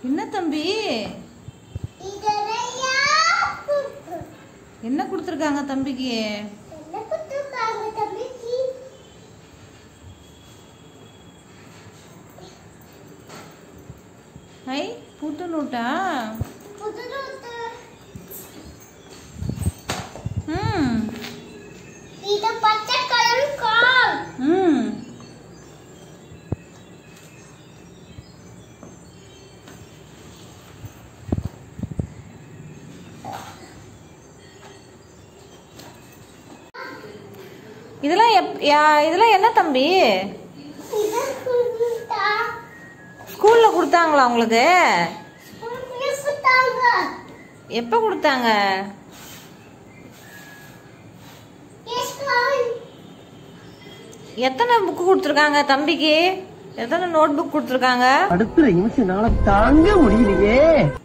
என்ன தம்பி இதரையா என்ன கொடுத்துருக்காங்க தம்பிக்கு என்ன குத்துக்காங்க தம்பிக்கு ஐ புது நோட்டா புது நோட்டு ம் இது பச்சை கலர் கால் ம் இதெல்லாம் எப் யா- இதெல்லாம் என்ன தம்பி இது குடுத்தா ஸ்கூல்ல கொடுத்தாங்களா உங்களுக்கு ஸ்கூல்ல குத்தாங்க எப்போ கொடுத்தாங்க எஸ் கால் எத்தனை புக்கு கொடுத்துருக்காங்க தம்பிக்கு எத்தனை நோட் புக் கொடுத்துருக்காங்க அடுத்த நிமிஷம் நாள தாங்க முடியலையே